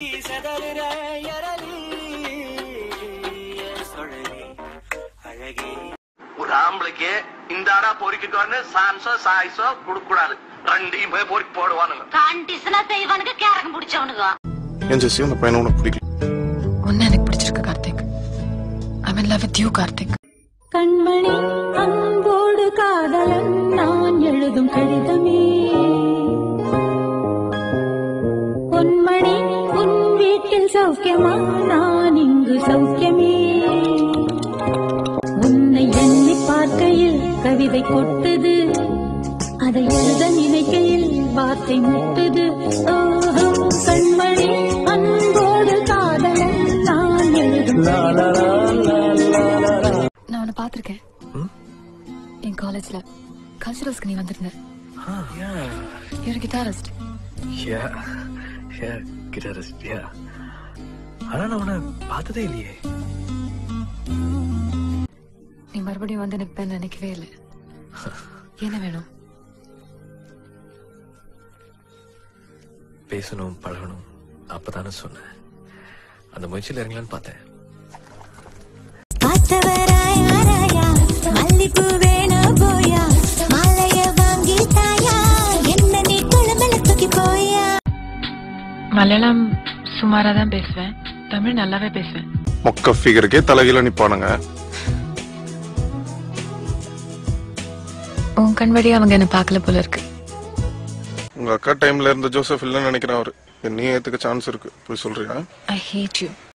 ஒரு ஆம்பளைக்கு இந்த ஆடா பொறிக்கிட்டு சான்ஸோ சாய்ஸோ கொடுக்க கூடாது ரெண்டையுமே பொறுக்கி போடுவானுங்க கண்டிஷனா செய்வானுங்க கேரகம் பிடிச்சவனுங்க ஏன் ஜெஸ்ஸி அந்த பையனை உனக்கு பிடிக்கல உன்னை எனக்கு பிடிச்சிருக்கு Karthik I mean love with you Karthik கண்மணி அன்போடு காதலன் நான் எழுதும் கடிதமே பொன்மணி உன் வீட்டில் சௌக்கியமா நான் இங்கு சௌக்கியமே உன்னை எண்ணி பார்க்கையில் கவிதை கொட்டுது அதை எழுத நினைக்கையில் வார்த்தை முட்டுது ஓஹோ கண்மணி அன்போடு காதலன் நான் எழுதும் நான் உன்னை பார்த்திருக்கேன் என் காலேஜ்ல கல்ச்சுரல்ஸ்க்கு நீ வந்திருந்த you're a guitarist Yeah, yeah, guitarist, yeah. ஆனா நான் உன்னை பார்த்ததே இல்லையே நீ மறுபடியும் வந்து நிப்பேன்னு நினைக்கவே இல்லை என்ன வேணும் பேசணும் பழகணும் அப்பதானே சொன்னேன் அந்த முயற்சியில் இறங்கலான்னு பார்த்தேன் பார்த்தவராயாராயா மல்லிப்பூ வேணும் போயா மாலைய வாங்கி தாயா என்ன நீ குழம்புல தூக்கி போயா மலையாளம் சுமாரா தான் பேசுவேன் தமிழ் நல்லாவே பேசுவேன் மொக்க ஃபிகருக்கே தலைகீழ நிப்பானுங்க உன் கண் வழியா அவங்க என்ன பார்க்கல போல இருக்கு உங்க அக்கா டைம்ல இருந்த ஜோசப் இல்லைன்னு நினைக்கிறேன் அவரு என்னையும் ஏத்துக்க சான்ஸ் இருக்கு போய் சொல்றியா ஐ ஹேட் யூ